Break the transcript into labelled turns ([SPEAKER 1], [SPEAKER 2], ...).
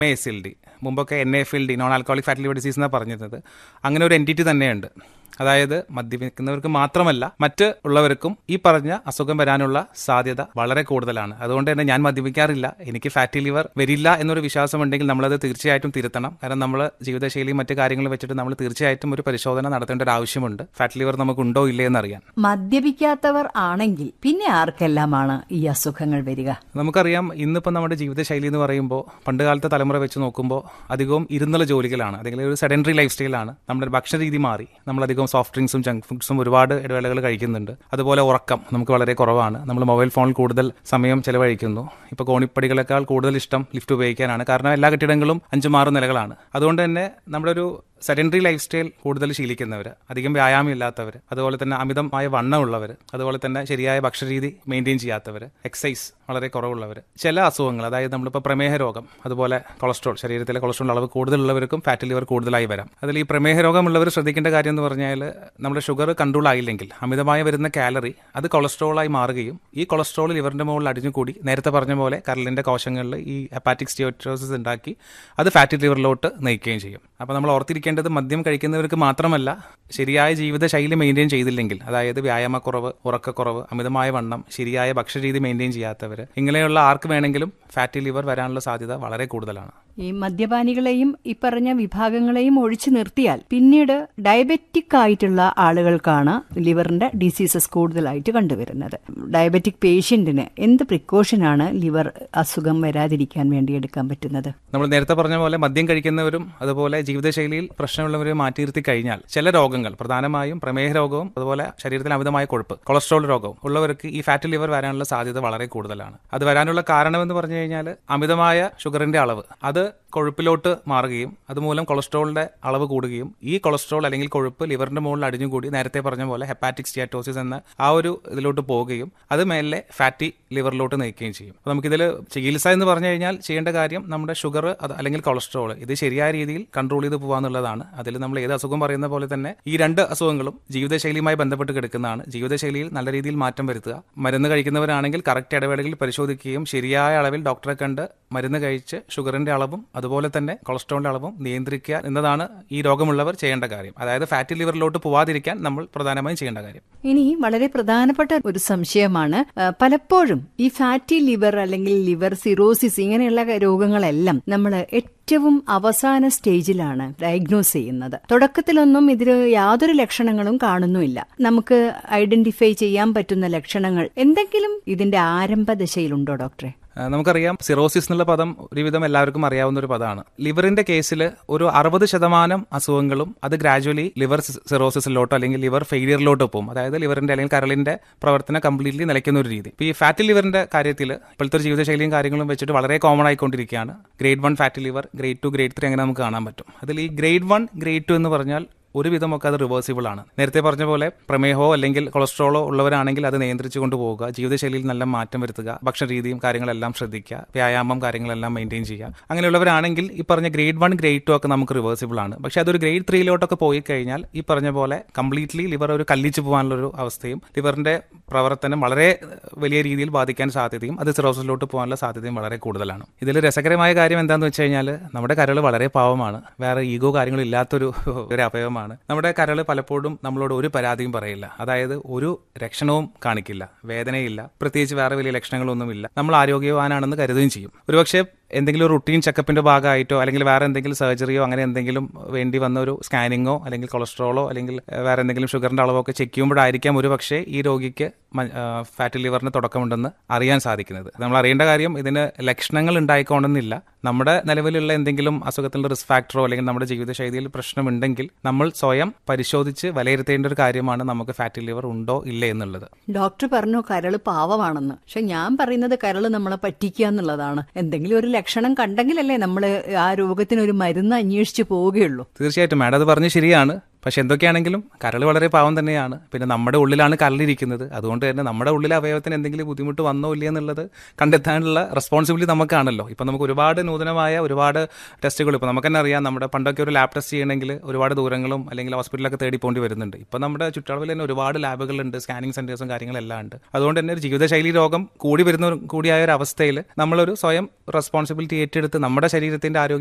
[SPEAKER 1] S L D മുമ്പൊക്കെ N F L D non alcoholic fatty liver disease എന്നാണ് പറഞ്ഞിരുന്നത് അങ്ങനെ ഒരു എൻറ്റിറ്റി തന്നെയുണ്ട് അതായത് മദ്യപിക്കുന്നവർക്ക് മാത്രമല്ല മറ്റ് ഉള്ളവർക്കും ഈ പറഞ്ഞ അസുഖം വരാനുള്ള സാധ്യത വളരെ കൂടുതലാണ് അതുകൊണ്ട് തന്നെ ഞാൻ മദ്യപിക്കാറില്ല എനിക്ക് ഫാറ്റി ലിവർ വരില്ല എന്നൊരു വിശ്വാസമുണ്ടെങ്കിൽ നമ്മളത് തീർച്ചയായിട്ടും തിരുത്തണം കാരണം നമ്മൾ ജീവിതശൈലി മറ്റു കാര്യങ്ങൾ വെച്ചിട്ട് നമ്മൾ തീർച്ചയായിട്ടും ഒരു പരിശോധന നടത്തേണ്ട ഒരു ആവശ്യമുണ്ട് ഫാറ്റി ലിവർ നമുക്ക് ഉണ്ടോ ഇല്ലേ എന്നറിയാൻ
[SPEAKER 2] മദ്യപിക്കാത്തവർ ആണെങ്കിൽ പിന്നെ ആർക്കെല്ലാമാണ് ഈ അസുഖങ്ങൾ വരിക
[SPEAKER 1] നമുക്കറിയാം ഇന്നിപ്പോൾ നമ്മുടെ ജീവിതശൈലി എന്ന് പറയുമ്പോൾ പണ്ട് കാലത്തെ തലമുറ വെച്ച് നോക്കുമ്പോൾ അധികവും ഇരുന്നുള്ള ജോലികളാണ് അല്ലെങ്കിൽ ഒരു സെഡൻറ്ററി ലൈഫ് സ്റ്റൈലാണ് നമ്മുടെ ഭക്ഷണ രീതി മാറി നമ്മൾ അധികം സോഫ്റ്റ് ഡ്രിങ്ക്സും ജങ്ക് ഫുഡ്സും ഒരുപാട് ഇടവേളകൾ കഴിക്കുന്നുണ്ട് അതുപോലെ ഉറക്കം നമുക്ക് വളരെ കുറവാണ് നമ്മൾ മൊബൈൽ ഫോണിൽ കൂടുതൽ സമയം ചെലവഴിക്കുന്നു ഇപ്പോൾ കോണിപ്പടികളെക്കാൾ കൂടുതൽ ഇഷ്ടം ലിഫ്റ്റ് ഉപയോഗിക്കാനാണ് കാരണം എല്ലാ കെട്ടിടങ്ങളും അഞ്ചും ആറ് നിലകളാണ് അതുകൊണ്ട് തന്നെ നമ്മുടെ ഒരു സെഡൻറ്ററി ലൈഫ് സ്റ്റൈൽ കൂടുതൽ ശീലിക്കുന്നവർ അധികം വ്യായാമം ഇല്ലാത്തവർ അതുപോലെ തന്നെ അമിതമായ വണ്ണമുള്ളവർ അതുപോലെ തന്നെ ശരിയായ ഭക്ഷണരീതി മെയിൻറ്റെയിൻ ചെയ്യാത്തവർ എക്സസൈസ് വളരെ കുറവുള്ളവർ ചില അസുഖങ്ങൾ അതായത് നമ്മളിപ്പോൾ പ്രമേഹ രോഗം അതുപോലെ കൊളസ്ട്രോൾ ശരീരത്തിലെ കൊളസ്ട്രോൾ അളവ് കൂടുതലുള്ളവർക്കും ഫാറ്റി ലിവർ കൂടുതലായി വരാം അതിൽ ഈ പ്രമേഹ രോഗമുള്ളവർ ശ്രദ്ധിക്കേണ്ട കാര്യം എന്ന് പറഞ്ഞാൽ നമ്മുടെ ഷുഗർ കൺട്രോൾ ആയില്ലെങ്കിൽ അമിതമായി വരുന്ന കാലറി അത് കൊളസ്ട്രോളായി മാറുകയും ഈ കൊളസ്ട്രോൾ ലിവറിന്റെ മുകളിൽ അടിഞ്ഞുകൂടി നേരത്തെ പറഞ്ഞ പോലെ കരളിന്റെ കോശങ്ങളിൽ ഈ ഹെപ്പാറ്റിക് സ്റ്റിയോട്രോസിസ് ഉണ്ടാക്കി അത് ഫാറ്റി ലിവറിലോട്ട് നയിക്കുകയും ചെയ്യും അപ്പോൾ നമ്മൾ ഓർത്തിരിക്കേണ്ടത് മദ്യം കഴിക്കുന്നവർക്ക് മാത്രമല്ല ശരിയായ ജീവിതശൈലി മെയിൻറ്റെയിൻ ചെയ്തില്ലെങ്കിൽ അതായത് വ്യായാമക്കുറവ് ഉറക്കക്കുറവ് അമിതമായ വണ്ണം ശരിയായ ഭക്ഷണരീതി മെയിൻറ്റെയിൻ ചെയ്യാത്തവർ ഇങ്ങനെയുള്ള ആർക്ക് വേണമെങ്കിലും ഫാറ്റി ലിവർ വരാനുള്ള സാധ്യത വളരെ കൂടുതലാണ്
[SPEAKER 2] ഈ മദ്യപാനികളെയും ഈ പറഞ്ഞ വിഭാഗങ്ങളെയും ഒഴിച്ചു നിർത്തിയാൽ പിന്നീട് ഡയബറ്റിക് ആയിട്ടുള്ള ആളുകൾക്കാണ് ലിവറിന്റെ ഡിസീസസ് കൂടുതലായിട്ട് കണ്ടുവരുന്നത് ഡയബറ്റിക് പേഷ്യന്റിന് എന്ത് പ്രിക്കോഷനാണ് ലിവർ അസുഖം വരാതിരിക്കാൻ വേണ്ടി എടുക്കാൻ പറ്റുന്നത്
[SPEAKER 1] നമ്മൾ നേരത്തെ പറഞ്ഞ പോലെ മദ്യം കഴിക്കുന്നവരും അതുപോലെ ജീവിതശൈലിയിൽ പ്രശ്നമുള്ളവരെ മാറ്റി നിർത്തി കഴിഞ്ഞാൽ ചില രോഗങ്ങൾ പ്രധാനമായും പ്രമേഹ രോഗവും അതുപോലെ ശരീരത്തിൽ അമിതമായ കൊഴുപ്പ് കൊളസ്ട്രോൾ രോഗവും ഉള്ളവർക്ക് ഈ ഫാറ്റ് ലിവർ വരാനുള്ള സാധ്യത വളരെ കൂടുതലാണ് അത് വരാനുള്ള കാരണമെന്ന് പറഞ്ഞു കഴിഞ്ഞാൽ അമിതമായ ഷുഗറിന്റെ അളവ് അത് കൊഴുപ്പിലോട്ട് മാറുകയും അതുമൂലം കൊളസ്ട്രോളിന്റെ അളവ് കൂടുകയും ഈ കൊളസ്ട്രോൾ അല്ലെങ്കിൽ കൊഴുപ്പ് ലിവറിന്റെ മുകളിൽ അടിഞ്ഞുകൂടി നേരത്തെ പറഞ്ഞ പോലെ ഹെപ്പാറ്റിക് സ്റ്റിയാറ്റോസിസ് എന്ന ആ ഒരു ഇതിലോട്ട് പോവുകയും അത് മേലെ ഫാറ്റി ലിവറിലോട്ട് നയിക്കുകയും ചെയ്യും അപ്പോൾ നമുക്കിതിൽ ചികിത്സ എന്ന് പറഞ്ഞു കഴിഞ്ഞാൽ ചെയ്യേണ്ട കാര്യം നമ്മുടെ ഷുഗർ അത് അല്ലെങ്കിൽ കൊളസ്ട്രോൾ ഇത് ശരിയായ രീതിയിൽ കൺട്രോൾ ചെയ്ത് പോകാന്നുള്ളതാണ് അതിൽ നമ്മൾ ഏത് അസുഖം പറയുന്ന പോലെ തന്നെ ഈ രണ്ട് അസുഖങ്ങളും ജീവിതശൈലിയുമായി ബന്ധപ്പെട്ട് കിടക്കുന്നതാണ് ജീവിതശൈലിയിൽ നല്ല രീതിയിൽ മാറ്റം വരുത്തുക മരുന്ന് കഴിക്കുന്നവരാണെങ്കിൽ കറക്റ്റ് ഇടവേളകളിൽ പരിശോധിക്കുകയും ശരിയായ അളവിൽ ഡോക്ടറെ കണ്ട് മരുന്ന് കഴിച്ച് ഷുഗറിന്റെ അളവും അതുപോലെ തന്നെ കൊളസ്ട്രോളിന്റെ അളവും നിയന്ത്രിക്കുക എന്നതാണ് ഈ രോഗമുള്ളവർ ചെയ്യേണ്ട കാര്യം അതായത് ഫാറ്റി ലിവറിലോട്ട് പോവാതിരിക്കാൻ നമ്മൾ പ്രധാനമായും ചെയ്യേണ്ട കാര്യം
[SPEAKER 2] ഇനി വളരെ പ്രധാനപ്പെട്ട ഒരു സംശയമാണ് ആ, പലപ്പോഴും ഈ ഫാറ്റി ലിവർ അല്ലെങ്കിൽ ലിവർ സിറോസിസ് ഇങ്ങനെയുള്ള രോഗങ്ങളെല്ലാം നമ്മൾ ഏറ്റവും അവസാന സ്റ്റേജിലാണ് ഡയഗ്നോസ് ചെയ്യുന്നത് തുടക്കത്തിലൊന്നും ഇതിന് യാതൊരു ലക്ഷണങ്ങളും കാണുന്നുമില്ല നമുക്ക് ഐഡന്റിഫൈ ചെയ്യാൻ പറ്റുന്ന ലക്ഷണങ്ങൾ എന്തെങ്കിലും ഇതിന്റെ ആരംഭ ദശയിലുണ്ടോ ഡോക്ടറെ
[SPEAKER 1] ആ, നമുക്കറിയാം സിറോസിസ് എന്നുള്ള പദം ഒരുവിധം എല്ലാവർക്കും അറിയാവുന്ന ഒരു പദമാണ് ലിവറിന്റെ കേസിൽ ഒരു അറുപത് ശതമാനം അസുഖങ്ങളും അത് ഗ്രാജുവലി ലിവർ സിറോസിസിലോട്ടോ അല്ലെങ്കിൽ ലിവർ ഫെയിലിയറിലോട്ടോ പോകും അതായത് ലിവറിന്റെ അല്ലെങ്കിൽ കരളിന്റെ പ്രവർത്തനം കംപ്ലീറ്റ്ലി നിലയ്ക്കുന്ന ഒരു രീതി ഇപ്പോൾ ഈ ഫാറ്റി ലിവറിന്റെ കാര്യത്തിൽ ഇപ്പോഴത്തെ ഒരു ജീവിതശൈലിയും കാര്യങ്ങളും വെച്ചിട്ട് വളരെ കോമൺ ആയിക്കൊണ്ടിരിക്കുകയാണ് grade one fatty liver grade two grade three അങ്ങനെ നമുക്ക് കാണാൻ പറ്റും അതിൽ ഈ ഗ്രേഡ് വൺ ഗ്രേഡ് ടു എന്ന് പറഞ്ഞാൽ ഒരുവിധമൊക്കെ അത് റിവേഴ്സിബിൾ ആണ് നേരത്തെ പറഞ്ഞ പോലെ പ്രമേഹമോ അല്ലെങ്കിൽ കൊളസ്ട്രോളോ ഉള്ളവരാണെങ്കിൽ അത് നിയന്ത്രിച്ചു കൊണ്ടുപോകുക ജീവിതശൈലിയിൽ നല്ല മാറ്റം വരുത്തുക ഭക്ഷണ രീതിയും കാര്യങ്ങളെല്ലാം ശ്രദ്ധിക്കുക വ്യായാമം കാര്യങ്ങളെല്ലാം മെയിൻറ്റെയിൻ ചെയ്യുക അങ്ങനെയുള്ളവരാണെങ്കിൽ ഈ പറഞ്ഞ ഗ്രേഡ് വൺ ഗ്രേഡ് ടു ഒക്കെ നമുക്ക് റിവേഴ്സിബിൾ ആണ് പക്ഷെ അതൊരു ഗ്രേഡ് ത്രീയിലോട്ടൊക്കെ പോയി കഴിഞ്ഞാൽ ഈ പറഞ്ഞ പോലെ കംപ്ലീറ്റ്ലി ലിവർ ഒരു കല്ലിച്ചു പോകാനുള്ള ഒരു അവസ്ഥയും ലിവറിന്റെ പ്രവർത്തനം വളരെ വലിയ രീതിയിൽ ബാധിക്കാൻ സാധ്യതയും അത് സിറോസിലോട്ട് പോകാനുള്ള സാധ്യതയും വളരെ കൂടുതലാണ് ഇതിൽ രസകരമായ കാര്യം എന്താണെന്ന് വെച്ച് കഴിഞ്ഞാൽ നമ്മുടെ കരൾ വളരെ പാവമാണ് വേറെ ഈഗോ കാര്യങ്ങളും ഇല്ലാത്തൊരു ഒരു അവയവമാണ് നമ്മുടെ കരൾ പലപ്പോഴും നമ്മളോട് ഒരു പരാതിയും പറയില്ല അതായത് ഒരു ലക്ഷണവും കാണിക്കില്ല വേദനയില്ല പ്രത്യേകിച്ച് വേറെ വലിയ ലക്ഷണങ്ങളൊന്നുമില്ല നമ്മൾ ആരോഗ്യവാനാണെന്ന് കരുതുകയും ചെയ്യും ഒരുപക്ഷെ എന്തെങ്കിലും ഒരു റുട്ടീൻ ചെക്കപ്പിന്റെ ഭാഗമായിട്ടോ അല്ലെങ്കിൽ വേറെ എന്തെങ്കിലും സർജറിയോ അങ്ങനെ എന്തെങ്കിലും വേണ്ടി വന്ന ഒരു സ്കാനിങ്ങോ അല്ലെങ്കിൽ കൊളസ്ട്രോളോ അല്ലെങ്കിൽ ഏഹ്, വേറെ എന്തെങ്കിലും ഷുഗറിന്റെ അളവോ ഒക്കെ ചെക്ക് ചെയ്യുമ്പോഴായിരിക്കാം ഒരു പക്ഷേ ഈ രോഗിക്ക് ഫാറ്റി ലിവറിന് തുടക്കമുണ്ടെന്ന് അറിയാൻ സാധിക്കുന്നത് നമ്മൾ അറിയേണ്ട കാര്യം ഇതിന് ലക്ഷണങ്ങൾ ഉണ്ടായിക്കോണമെന്നില്ല നമ്മുടെ നിലവിലുള്ള എന്തെങ്കിലും അസുഖത്തിലുള്ള റിസ്ക് ഫാക്ടറോ അല്ലെങ്കിൽ നമ്മുടെ ജീവിതശൈലിയിൽ പ്രശ്നമുണ്ടെങ്കിൽ നമ്മൾ സ്വയം പരിശോധിച്ച് വിലയിരുത്തേണ്ട ഒരു കാര്യമാണ് നമുക്ക് ഫാറ്റി ലിവർ ഉണ്ടോ ഇല്ലേ എന്നുള്ളത്
[SPEAKER 2] ഡോക്ടർ പറഞ്ഞു കരള് പാവമാണെന്ന് പക്ഷെ ഞാൻ പറയുന്നത് കരള് നമ്മളെ പറ്റിക്കുക എന്നുള്ളതാണ് എന്തെങ്കിലും ഒരു ലക്ഷണം കണ്ടെങ്കിലല്ലേ നമ്മൾ ആ രോഗത്തിന് ഒരു മരുന്ന് അന്വേഷിച്ച് പോവുകയുള്ളൂ
[SPEAKER 1] തീർച്ചയായിട്ടും മാഡം അത് പറഞ്ഞ് ശരിയാണ് പക്ഷെ എന്തൊക്കെയാണെങ്കിലും കരൾ വളരെ പാവം തന്നെയാണ് പിന്നെ നമ്മുടെ ഉള്ളിലാണ് കരളിരിക്കുന്നത് അതുകൊണ്ട് തന്നെ നമ്മുടെ ഉള്ളിലെ അവയവത്തിന് എന്തെങ്കിലും ബുദ്ധിമുട്ട് വന്നോ ഇല്ല എന്നുള്ളത് കണ്ടെത്താനുള്ള റെസ്പോൺസിബിലിറ്റി നമുക്കാണല്ലോ ഇപ്പം നമുക്ക് ഒരുപാട് നൂതനമായ ഒരുപാട് ടെസ്റ്റുകൾ ഇപ്പോൾ നമുക്ക് തന്നെ അറിയാം നമ്മുടെ പണ്ടൊക്കെ ഒരു ലാബ് ടെസ്റ്റ് ചെയ്യണമെങ്കിൽ ഒരുപാട് ദൂരങ്ങളും അല്ലെങ്കിൽ ഹോസ്പിറ്റലൊക്കെ തേടി പോകേണ്ടി വരുന്നുണ്ട് ഇപ്പം നമ്മുടെ ചുറ്റളവിൽ തന്നെ ഒരുപാട് ലാബുകളുണ്ട് സ്കാനിങ് സെന്റേഴ്സും കാര്യങ്ങളെല്ലാം ഉണ്ട് അതുകൊണ്ട് തന്നെ ഒരു ജീവിതശൈലി രോഗം കൂടി വരുന്ന കൂടിയായ ഒരു അവസ്ഥയിൽ നമ്മളൊരു സ്വയം റെസ്പോൺസിബിലിറ്റി ഏറ്റെടുത്ത് നമ്മുടെ ശരീരത്തിന്റെ ആരോഗ്യം